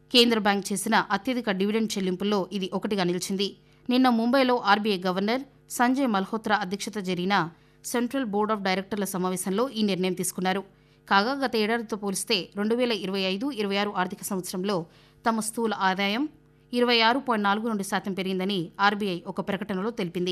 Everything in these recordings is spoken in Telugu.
కేంద్ర బ్యాంక్ చేసిన అత్యధిక డివిడెండ్ చెల్లింపుల్లో ఇది ఒకటిగా నిలిచింది నిన్న ముంబైలో ఆర్బీఐ గవర్నర్ సంజయ్ మల్హోత్రా అధ్యక్షత జరిగిన సెంట్రల్ బోర్డ్ ఆఫ్ డైరెక్టర్ల సమావేశంలో ఈ నిర్ణయం తీసుకున్నారు కాగా గత ఏడాదితో పోలిస్తే రెండు వేల ఇరవై ఐదు ఇరవై ఆరు ఆర్థిక సంవత్సరంలో తమ స్థూల ఆదాయం ఇరవై ఆరు పాయింట్ నాలుగు రెండు శాతం పెరిగిందని ఆర్బీఐ ఒక ప్రకటనలో తెలిపింది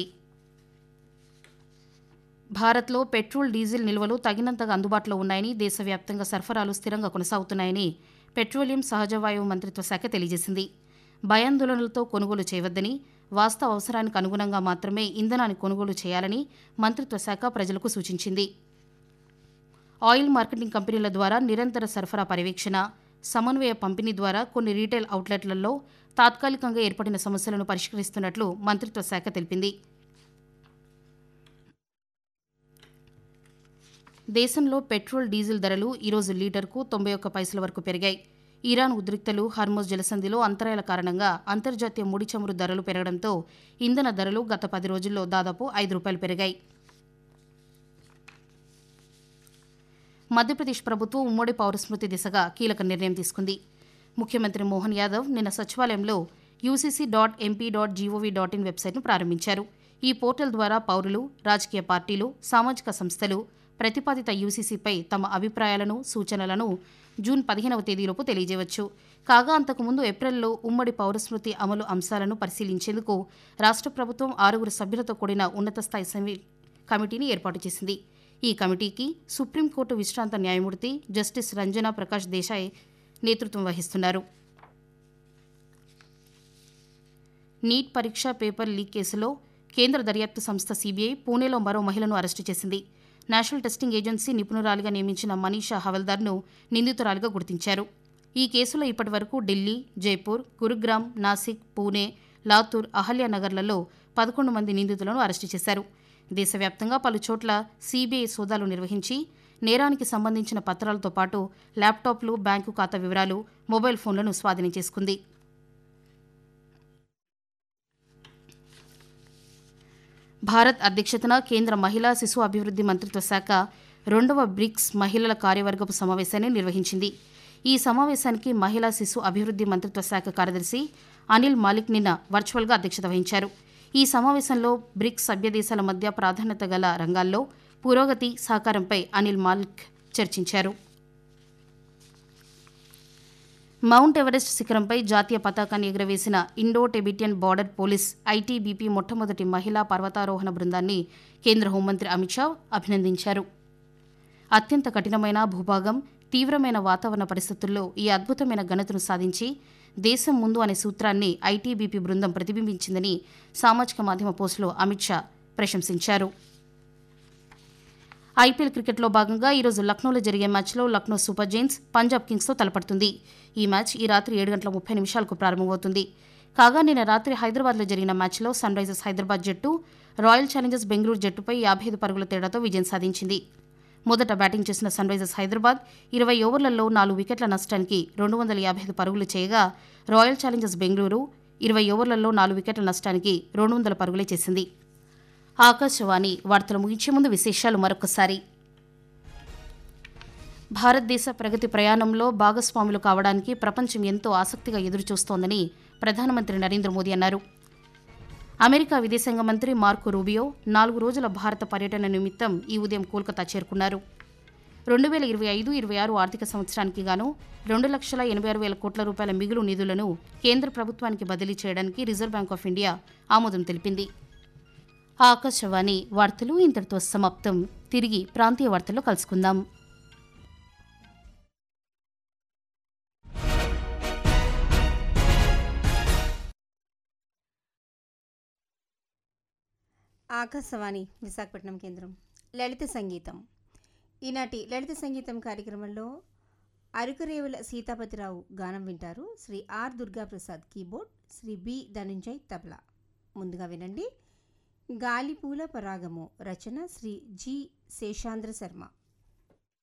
భారత్లో పెట్రోల్ డీజిల్ నిల్వలు తగినంతగా అందుబాటులో ఉన్నాయని దేశవ్యాప్తంగా సరఫరాలు స్థిరంగా కొనసాగుతున్నాయని పెట్రోలియం సహజవాయువు మంత్రిత్వ శాఖ తెలియజేసింది భయాందోళనలతో కొనుగోలు చేయవద్దని వాస్తవ అవసరానికి అనుగుణంగా మాత్రమే ఇంధనాన్ని కొనుగోలు చేయాలని మంత్రిత్వ శాఖ ప్రజలకు సూచించింది ఆయిల్ మార్కెటింగ్ కంపెనీల ద్వారా నిరంతర సరఫరా పర్యవేక్షణ సమన్వయ పంపిణీ ద్వారా కొన్ని రీటైల్ అవుట్లెట్లలో తాత్కాలికంగా ఏర్పడిన సమస్యలను పరిష్కరిస్తున్నట్లు మంత్రిత్వ శాఖ తెలిపింది దేశంలో పెట్రోల్ డీజిల్ ధరలు ఈరోజు లీటర్కు తొంభై ఒక్క పైసల వరకు పెరిగాయి ఇరాన్ ఉద్రిక్తలు హర్మోజ్ జలసంధిలో అంతరాయాల కారణంగా అంతర్జాతీయ ముడి చమురు ధరలు పెరగడంతో ఇంధన ధరలు గత పది రోజుల్లో దాదాపు ఐదు రూపాయలు పెరిగాయి మధ్యప్రదేశ్ ప్రభుత్వం ఉమ్మడి పౌరస్మృతి దిశగా కీలక నిర్ణయం తీసుకుంది ముఖ్యమంత్రి మోహన్ యాదవ్ నిన్న సచివాలయంలో UCC dot MP dot GOV dot in వెబ్సైట్ను ప్రారంభించారు ఈ పోర్టల్ ద్వారా పౌరులు రాజకీయ పార్టీలు సామాజిక సంస్థలు ప్రతిపాదిత యూసీసీపై తమ అభిప్రాయాలను సూచనలను జూన్ పదిహేనవ తేదీలోపు తెలియజేయవచ్చు కాగా అంతకుముందు ఏప్రిల్లో ఉమ్మడి పౌరస్మృతి అమలు అంశాలను పరిశీలించేందుకు రాష్ట్ర ప్రభుత్వం ఆరుగురు సభ్యులతో కూడిన ఉన్నత స్థాయి సమీ కమిటీని ఏర్పాటు చేసింది ఈ కమిటీకి సుప్రీంకోర్టు విశ్రాంత న్యాయమూర్తి జస్టిస్ రంజనా ప్రకాష్ దేశాయ్ నేతృత్వం వహిస్తున్నారు నీట్ పరీక్ష పేపర్ లీక్ కేసులో కేంద్ర దర్యాప్తు సంస్థ సీబీఐ పూణేలో మరో మహిళను అరెస్టు చేసింది నేషనల్ టెస్టింగ్ ఏజెన్సీ నిపుణురాలిగా నియమించిన మనీషా హవల్దార్ను నిందితురాలిగా గుర్తించారు ఈ కేసులో ఇప్పటివరకు ఢిల్లీ జైపూర్ గురుగ్రామ్ నాసిక్ పూణే లాతూర్ అహల్యానగర్లలో పదకొండు మంది నిందితులను అరెస్టు చేశారు దేశవ్యాప్తంగా పలు చోట్ల సీబీఐ సోదాలు నిర్వహించి నేరానికి సంబంధించిన పత్రాలతో పాటు ల్యాప్టాప్లు బ్యాంకు ఖాతా వివరాలు మొబైల్ ఫోన్లను స్వాధీనం చేసుకుంది భారత్ అధ్యక్షతన కేంద్ర మహిళా శిశు అభివృద్ధి మంత్రిత్వ శాఖ రెండవ బ్రిక్స్ మహిళల కార్యవర్గపు సమావేశాన్ని నిర్వహించింది ఈ సమావేశానికి మహిళా శిశు అభివృద్ధి మంత్రిత్వ శాఖ కార్యదర్శి అనిల్ మాలిక్ నిన్న వర్చువల్గా అధ్యక్షత వహించారు ఈ సమావేశంలో బ్రిక్స్ సభ్య దేశాల మధ్య ప్రాధాన్యత గల రంగాల్లో పురోగతి సహకారంపై అనిల్ మాలిక్ చర్చించారు మౌంట్ ఎవరెస్ట్ శిఖరంపై జాతీయ పతాకాన్ని ఎగురవేసిన Indo Tibetan border police ITBP మొట్టమొదటి మహిళా పర్వతారోహణ బృందాన్ని కేంద్ర హోంమంత్రి అమిత్ షా అభినందించారు అత్యంత కఠినమైన భూభాగం తీవ్రమైన వాతావరణ పరిస్థితుల్లో ఈ అద్భుతమైన ఘనతను సాధించి దేశం ముందు అనే సూత్రాన్ని ఐటీబీపీ బృందం ప్రతిబింబించిందని సామాజిక మాధ్యమ పోస్టులో అమిత్ షా ప్రశంసించారు ఐపీఎల్ క్రికెట్లో భాగంగా ఈరోజు లక్నోలో జరిగే మ్యాచ్లో లక్నో సూపర్ జైన్స్ పంజాబ్ కింగ్స్తో తలపడుతుంది ఈ మ్యాచ్ ఈ రాత్రి ఏడు గంటల ముప్పై నిమిషాలకు ప్రారంభమవుతుంది కాగా నిన్న రాత్రి హైదరాబాద్లో జరిగిన మ్యాచ్లో సన్ రైజర్స్ హైదరాబాద్ జట్టు రాయల్ ఛాలెంజర్స్ బెంగళూరు జట్టుపై యాభై ఐదు పరుగుల తేడాతో విజయం సాధించింది మొదట బ్యాటింగ్ చేసిన సన్ రైజర్స్ హైదరాబాద్ ఇరవై ఓవర్లలో నాలుగు వికెట్ల నష్టానికి రెండు వందల యాభై ఐదు పరుగులు చేయగా రాయల్ ఛాలెంజర్స్ బెంగళూరు ఇరవై ఓవర్లలో నాలుగు వికెట్ల నష్టానికి రెండు వందల పరుగులే చేసింది ఆకాశవాణి వార్తలు ముగించే ముందు విశేషాలు మరొకసారి భారతదేశ ప్రగతి ప్రయాణంలో భాగస్వాములు కావడానికి ప్రపంచం ఎంతో ఆసక్తిగా ఎదురుచూస్తోందని ప్రధానమంత్రి నరేంద్ర మోదీ అన్నారు అమెరికా విదేశాంగ మంత్రి మార్కో రూబియో నాలుగు రోజుల భారత పర్యటన నిమిత్తం ఈ ఉదయం కోల్కతా చేరుకున్నారు రెండు వేల ఇరవై ఐదు ఇరవై ఆరు ఆర్థిక సంవత్సరానికి గాను రెండు లక్షల ఎనభై ఆరు వేల కోట్ల రూపాయల మిగులు నిధులను కేంద్ర ప్రభుత్వానికి బదిలీ చేయడానికి రిజర్వ్ బ్యాంక్ ఆఫ్ ఇండియా ఆమోదం తెలిపింది ఆకాశవాణి వార్తలు ఇంతటితో సమాప్తం తిరిగి ప్రాంతీయ వార్తల్లో కలుసుకుందాం ఆకాశవాణి విశాఖపట్నం కేంద్రం లలిత సంగీతం ఈనాటి లలిత సంగీతం కార్యక్రమంలో అరుకరేవుల సీతాపతిరావు గానం వింటారు Shri R Durgaprasad keyboard Shri B Dhanunjay tabla ముందుగా వినండి గాలిపూల పరాగము రచన శ్రీ జి శేషాంద్ర శర్మ